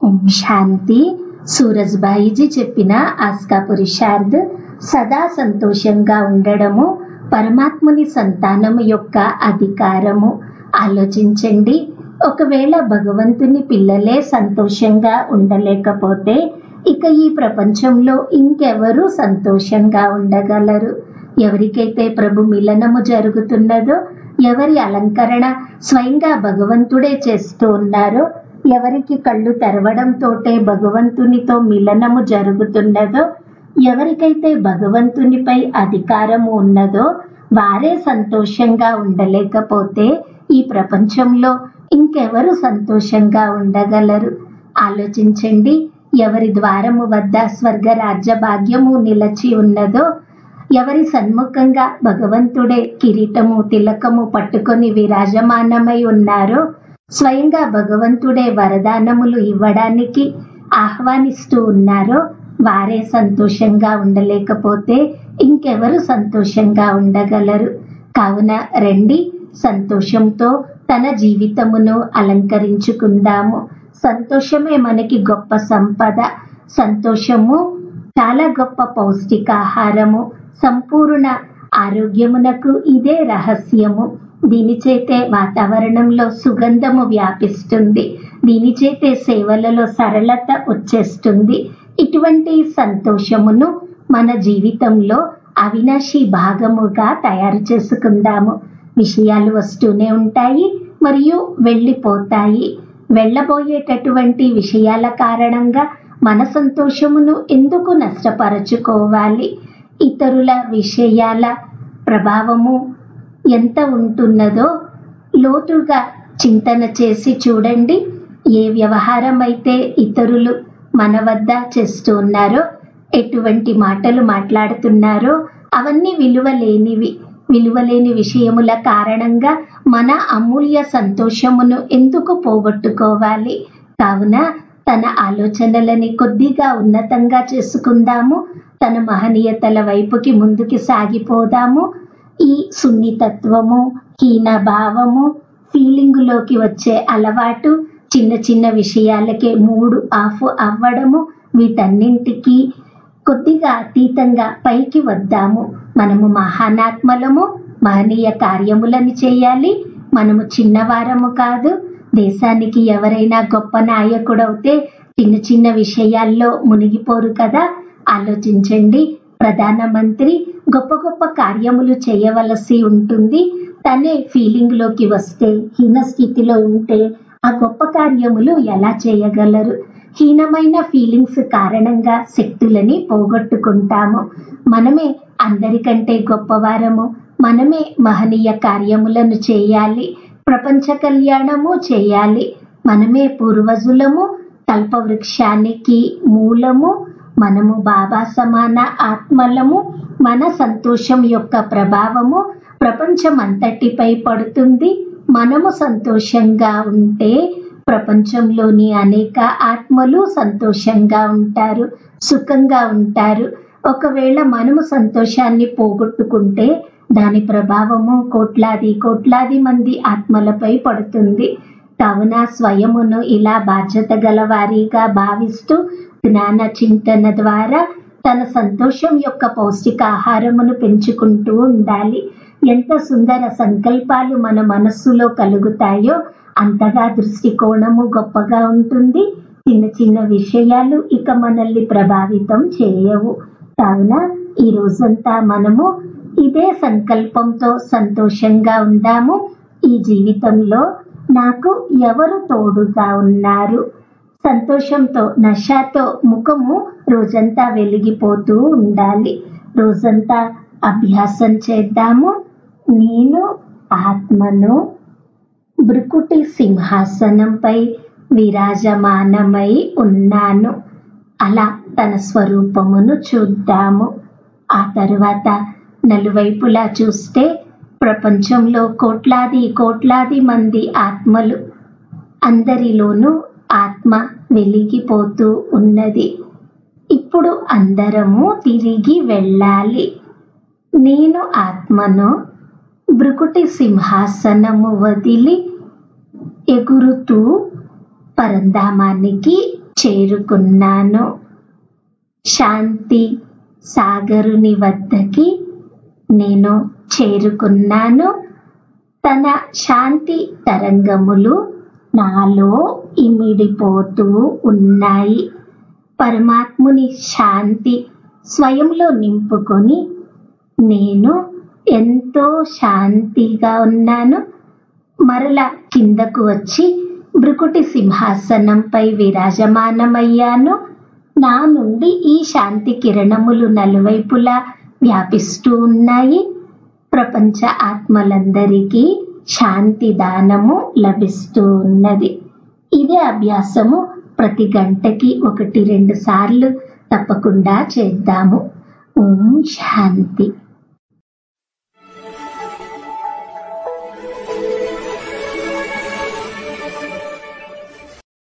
ఓం శాంతి సూరజ్బాయిజీ చెప్పిన ఆస్కా పురుషార్థ్ సదా సంతోషంగా ఉండడము పరమాత్ముని సంతానము యొక్క అధికారము ఆలోచించండి ఒకవేళ భగవంతుని పిల్లలే సంతోషంగా ఉండలేకపోతే ఇక ఈ ప్రపంచంలో ఇంకెవరు సంతోషంగా ఉండగలరు ఎవరికైతే ప్రభు మిలనము జరుగుతున్నదో ఎవరి అలంకరణ స్వయంగా భగవంతుడే చేస్తూ ఉన్నారో ఎవరికి కళ్ళు తెరవడంతోటే భగవంతునితో మిలనము జరుగుతున్నదో ఎవరికైతే భగవంతునిపై అధికారము ఉన్నదో వారే సంతోషంగా ఉండలేకపోతే ఈ ప్రపంచంలో ఇంకెవరు సంతోషంగా ఉండగలరు ఆలోచించండి ఎవరి ద్వారము వద్ద స్వర్గ రాజ్య భాగ్యము నిలచి ఉన్నదో ఎవరి సన్ముఖంగా భగవంతుడే కిరీటము తిలకము పట్టుకొని విరాజమానమై ఉన్నారో స్వయంగా భగవంతుడే వరదానములు ఇవ్వడానికి ఆహ్వానిస్తూ ఉన్నారో వారే సంతోషంగా ఉండలేకపోతే ఇంకెవరు సంతోషంగా ఉండగలరు కావున రండి సంతోషంతో తన జీవితమును అలంకరించుకుందాము సంతోషమే మనకి గొప్ప సంపద సంతోషము చాలా గొప్ప పౌష్టికాహారము సంపూర్ణ ఆరోగ్యమునకు ఇదే రహస్యము దీని చేతే వాతావరణంలో సుగంధము వ్యాపిస్తుంది దీని చేతే సేవలలో సరళత వచ్చేస్తుంది ఇటువంటి సంతోషమును మన జీవితంలో అవినాశి భాగముగా తయారు చేసుకుందాము విషయాలు వస్తూనే ఉంటాయి మరియు వెళ్ళిపోతాయి వెళ్ళబోయేటటువంటి విషయాల కారణంగా మన సంతోషమును ఎందుకు నష్టపరచుకోవాలి ఇతరుల విషయాల ప్రభావము ఎంత ఉంటున్నదో లోతుగా చింతన చేసి చూడండి ఏ వ్యవహారం అయితే ఇతరులు మన వద్ద చేస్తూ ఉన్నారో ఎటువంటి మాటలు మాట్లాడుతున్నారో అవన్నీ విలువ లేనివి విలువలేని విషయముల కారణంగా మన అమూల్య సంతోషమును ఎందుకు పోగొట్టుకోవాలి కావున తన ఆలోచనలని కొద్దిగా ఉన్నతంగా చేసుకుందాము తన మహనీయతల వైపుకి ముందుకి సాగిపోదాము ఈ సున్నితత్వము హీన భావము ఫీలింగులోకి వచ్చే అలవాటు చిన్న చిన్న విషయాలకే మూడు ఆఫ్ అవ్వడము వీటన్నింటికి కొద్దిగా అతీతంగా పైకి వద్దాము మనము మహానాత్మలము మహనీయ కార్యములను చేయాలి మనము చిన్నవారము కాదు దేశానికి ఎవరైనా గొప్ప నాయకుడవుతే చిన్న చిన్న విషయాల్లో మునిగిపోరు కదా ఆలోచించండి ప్రధానమంత్రి గొప్ప గొప్ప కార్యములు చేయవలసి ఉంటుంది తనే ఫీలింగ్ లోకి వస్తే హీన స్థితిలో ఉంటే ఆ గొప్ప కార్యములు ఎలా చేయగలరు హీనమైన ఫీలింగ్స్ కారణంగా శక్తులని పోగొట్టుకుంటాము మనమే అందరికంటే గొప్పవారము మనమే మహనీయ కార్యములను చేయాలి ప్రపంచ కళ్యాణము చేయాలి మనమే పూర్వజులము కల్పవృక్షానికి మూలము మనము బాబా సమాన ఆత్మలము మన సంతోషం యొక్క ప్రభావము ప్రపంచం అంతటిపై పడుతుంది మనము సంతోషంగా ఉంటే ప్రపంచంలోని అనేక ఆత్మలు సంతోషంగా ఉంటారు సుఖంగా ఉంటారు ఒకవేళ మనము సంతోషాన్ని పోగొట్టుకుంటే దాని ప్రభావము కోట్లాది కోట్లాది మంది ఆత్మలపై పడుతుంది కావున స్వయమును ఇలా బాధ్యత గల వారిగా భావిస్తూ జ్ఞాన చింతన ద్వారా తన సంతోషం యొక్క పౌష్టికాహారమును పెంచుకుంటూ ఉండాలి ఎంత సుందర సంకల్పాలు మన మనస్సులో కలుగుతాయో అంతగా దృష్టికోణము గొప్పగా ఉంటుంది చిన్న చిన్న విషయాలు ఇక మనల్ని ప్రభావితం చేయవు కావున ఈ రోజంతా మనము ఇదే సంకల్పంతో సంతోషంగా ఉందాము ఈ జీవితంలో నాకు ఎవరు తోడుగా ఉన్నారు సంతోషంతో నషాతో ముఖము రోజంతా వెలిగిపోతూ ఉండాలి రోజంతా అభ్యాసం చేద్దాము నేను ఆత్మను భృకుటి సింహాసనంపై విరాజమానమై ఉన్నాను అలా తన స్వరూపమును చూద్దాము ఆ తరువాత నలువైపులా చూస్తే ప్రపంచంలో కోట్లాది కోట్లాది మంది ఆత్మలు అందరిలోనూ ఆత్మ వెలిగిపోతూ ఉన్నది ఇప్పుడు అందరము తిరిగి వెళ్ళాలి నేను ఆత్మను భృకుటి సింహాసనము వదిలి ఎగురుతూ పరంధామానికి చేరుకున్నాను శాంతి సాగరుని వద్దకి నేను చేరుకున్నాను తన శాంతి తరంగములు నాలో ఇమిడిపోతూ ఉన్నాయి పరమాత్ముని శాంతి స్వయంలో నింపుకొని నేను ఎంతో శాంతిగా ఉన్నాను మరల కిందకు వచ్చి భృకుటి సింహాసనంపై విరాజమానమయ్యాను నా నుండి ఈ శాంతి కిరణములు నలువైపులా వ్యాపిస్తూ ఉన్నాయి ప్రపంచ ఆత్మలందరికీ శాంతి దానము లభిస్తూ ఉన్నది ఇదే అభ్యాసము ప్రతి గంటకి ఒకటి రెండు సార్లు తప్పకుండా చేద్దాము ఓం శాంతి